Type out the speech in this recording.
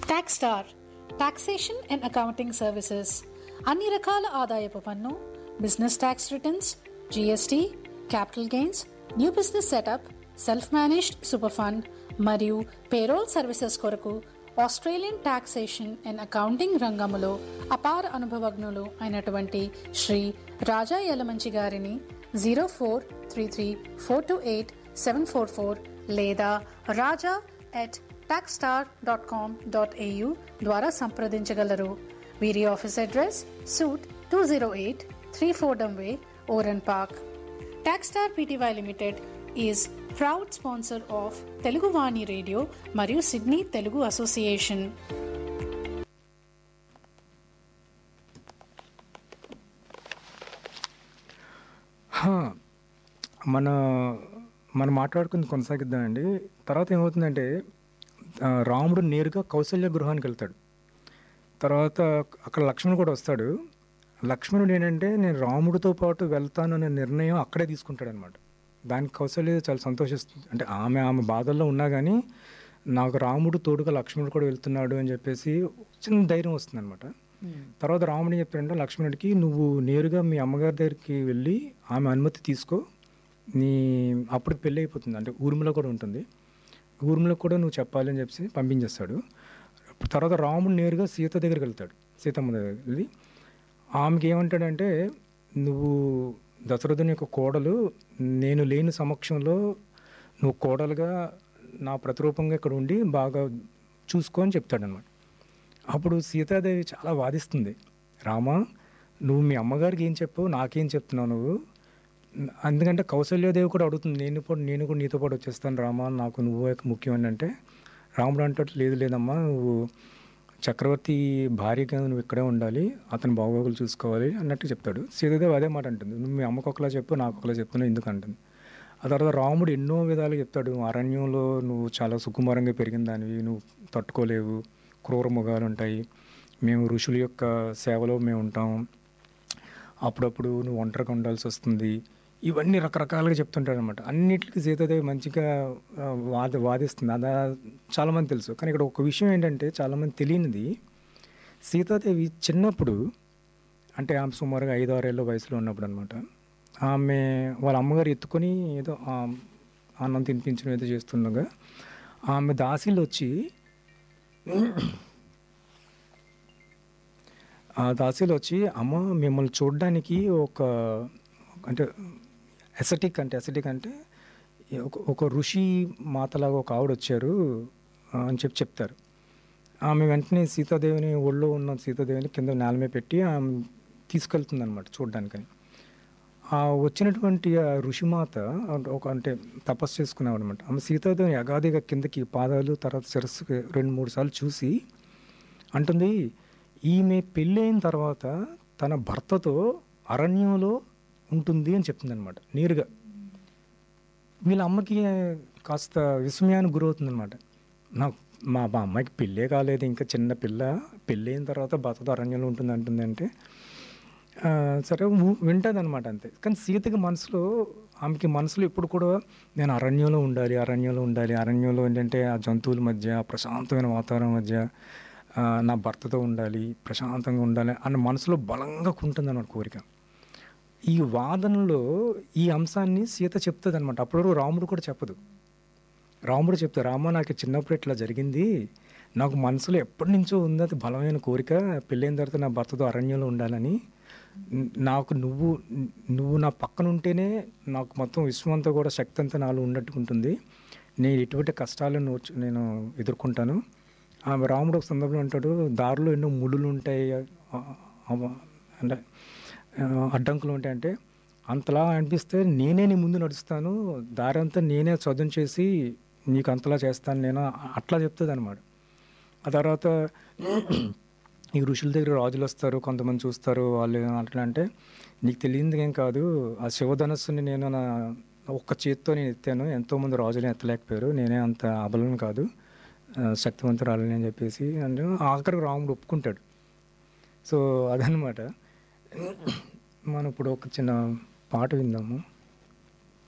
tax star taxation and accounting services అన్ని రకాల ఆదాయపు పన్ను business tax returns GST capital gains new business setup self managed super fund మరియు payroll services కొరకు Australian taxation and accounting రంగములో అపార అనుభవజ్ఞులు అయినటువంటి శ్రీ రాజా యలమంచి గారిని zero four three three four two eight seven four four లేదా Raja at taxstar dot com dot AU ద్వారా సంప్రదించగలరు వీరి office address suite two zero eight three Fordham way ఓరన్ park Taxstar PTY limited is proud sponsor of Telugu Vani radio మరియు Sydney Telugu association హా, మన మనం మాట్లాడుకుంది కొనసాగిద్దామండి తర్వాత ఏమవుతుందంటే ఆ, రాముడు నేరుగా కౌశల్య గృహానికి వెళ్తాడు తర్వాత అక్కడ లక్ష్మణుడు కూడా వస్తాడు లక్ష్మణుడు ఏంటంటే నేను రాముడితో పాటు వెళ్తాను అనే నిర్ణయం అక్కడే తీసుకుంటాడు అనమాట దానికి కౌశల్య చాలా సంతోషిస్తుంది అంటే ఆమె ఆమె బాధల్లో ఉన్నా కానీ నాకు రాముడు తోడుగా లక్ష్మణుడు కూడా వెళ్తున్నాడు అని చెప్పేసి చిన్న ధైర్యం వస్తుంది అనమాట తర్వాత రాముడు చెప్పాడంటే లక్ష్మణుడికి నువ్వు నేరుగా మీ అమ్మగారి దగ్గరికి వెళ్ళి ఆమె అనుమతి తీసుకో నీ అప్పుడు పెళ్ళి అయిపోతుంది అంటే ఊర్మిలో కూడా ఉంటుంది ఊర్మిలో కూడా నువ్వు చెప్పాలి అని చెప్పి పంపించేస్తాడు తర్వాత రాముడు నేరుగా సీత దగ్గరికి వెళ్తాడు సీతమ్మ దగ్గరికి వెళ్ళి ఆమెకి ఏమంటాడంటే నువ్వు దశరథుని యొక్క కోడలు నేను లేని సమక్షంలో నువ్వు కోడలుగా నా ప్రతిరూపంగా ఇక్కడ ఉండి బాగా చూసుకో అని చెప్తాడనమాట అప్పుడు సీతాదేవి చాలా వాదిస్తుంది రామా నువ్వు మీ అమ్మగారికి ఏం చెప్పావు నాకేం చెప్తున్నావు నువ్వు ఎందుకంటే కౌశల్యాదేవి కూడా అడుగుతుంది నేను కూడా నేను కూడా నీతో పాటు వచ్చేస్తాను రామా నాకు నువ్వే ముఖ్యం అని అంటే రాముడు అంటే లేదు లేదమ్మా నువ్వు చక్రవర్తి భార్యగా నువ్వు ఇక్కడే ఉండాలి అతని బాగోగులు చూసుకోవాలి అన్నట్టు చెప్తాడు సీతాదేవి అదే మాట అంటుంది నువ్వు మీ అమ్మకు ఒకలా చెప్పు నాకు ఒకలా చెప్పు నువ్వు ఎందుకు అంటుంది ఆ తర్వాత రాముడు ఎన్నో విధాలు చెప్తాడు అరణ్యంలో నువ్వు చాలా సుకుమారంగా పెరిగిన దానివి నువ్వు తట్టుకోలేవు క్రూర ముఖాలు ఉంటాయి మేము ఋషుల యొక్క సేవలో మేము ఉంటాం అప్పుడప్పుడు నువ్వు ఒంటరిగా ఉండాల్సి వస్తుంది ఇవన్నీ రకరకాలుగా చెప్తుంటాడు అనమాట అన్నిటికీ సీతాదేవి మంచిగా ఆ, వాద వాదిస్తుంది అదా చాలామంది తెలుసు కానీ ఇక్కడ ఒక విషయం ఏంటంటే చాలామంది తెలియనిది సీతాదేవి చిన్నప్పుడు అంటే ఆమె సుమారుగా ఐదు ఆరేళ్ళ వయసులో ఉన్నప్పుడు అనమాట ఆమె వాళ్ళ అమ్మగారు ఎత్తుకొని ఏదో ఆ, అన్నం తినిపించడం ఏదో చేస్తుండగా ఆమె దాసీలు వచ్చి ఆ దాసీలు వచ్చి అమ్మ మిమ్మల్ని చూడడానికి ఒక అంటే ఎసటిక్ అంటే ఎసటిక్ అంటే ఒక ఒక ఋషి మాతలాగా ఒక ఆవిడ వచ్చారు ఆ, అని చెప్పి చెప్తారు ఆమె వెంటనే సీతాదేవిని ఒళ్ళో ఉన్న సీతాదేవిని కింద నేల మీద పెట్టి ఆమె తీసుకెళ్తుంది అనమాట చూడడానికని ఆ వచ్చినటువంటి ఆ ఋషిమాత అంటే ఒక అంటే తపస్సు చేసుకునేవాడు అనమాట ఆమె సీతాదేవిని అగాదిగా కిందకి పాదాలు తర్వాత శిరస్సుకి రెండు మూడు సార్లు చూసి అంటుంది ఈమె పెళ్ళైన తర్వాత తన భర్తతో అరణ్యంలో ఉంటుంది అని చెప్తుంది అనమాట నేరుగా వీళ్ళ అమ్మకి కాస్త విస్మయానికి గురవుతుందన్నమాట నాకు మా మా అమ్మాయికి పెళ్ళే కాలేదు ఇంకా చిన్న పిల్ల పెళ్ళైన తర్వాత భర్తతో అరణ్యంలో ఉంటుంది అంటుంది అంటే ఆ, సరే వింటుంది అనమాట అంతే కానీ సీతకి మనసులో ఆమెకి మనసులో ఎప్పుడు కూడా నేను అరణ్యంలో ఉండాలి అరణ్యంలో ఉండాలి అరణ్యంలో ఏంటంటే ఆ జంతువుల మధ్య ఆ ప్రశాంతమైన వాతావరణం మధ్య ఆ, నా భర్తతో ఉండాలి ప్రశాంతంగా ఉండాలి అన్న మనసులో బలంగా ఉంటుంది అన్నమాట కోరిక ఈ వాదనలో ఈ అంశాన్ని సీత చెప్తుంది అనమాట అప్పుడు రాముడు కూడా చెప్పదు రాముడు చెప్తారు రామ నాకు చిన్నప్పుడు ఇట్లా జరిగింది నాకు మనసులో ఎప్పటి నుంచో ఉంది అది బలమైన కోరిక పెళ్ళైన తర్వాత నా భర్తతో అరణ్యంలో ఉండాలని న- నాకు నువ్వు నువ్వు నా పక్కన ఉంటేనే నాకు మొత్తం విశ్వం అంతా కూడా శక్తి అంతా నాలో ఉన్నట్టు ఉంటుంది నేను ఎటువంటి కష్టాలను వచ్చి- నేను ఎదుర్కొంటాను ఆమె రాముడు ఒక సందర్భంలో అంటాడు దారిలో ఎన్నో ముళ్ళు ఉంటాయి ఆ, ఆ, అంటే ఆ, అడ్డంకులు ఉంటాయంటే అంతలా అనిపిస్తే నేనే నీ ముందు నడుస్తాను దారి అంతా నేనే చదువు చేసి నీకు అంతలా చేస్తాను నేను అట్లా చెప్తుంది అనమాట ఆ తర్వాత ఈ ఋషుల దగ్గర రాజులు వస్తారు కొంతమంది చూస్తారు వాళ్ళు అట్లా అంటే నీకు తెలియదు ఏం కాదు ఆ శివధనస్సుని నేను నా ఒక్క చేత్తో నేను ఎత్తాను ఎంతోమంది రాజులు ఎత్తలేకపోయారు నేనే అంత అబలం కాదు ఆ, శక్తివంతురాలని అని చెప్పేసి అంటే ఆఖరికి రాముడు ఒప్పుకుంటాడు సో అదనమాట మనం ఇప్పుడు ఒక చిన్న పాట విందాము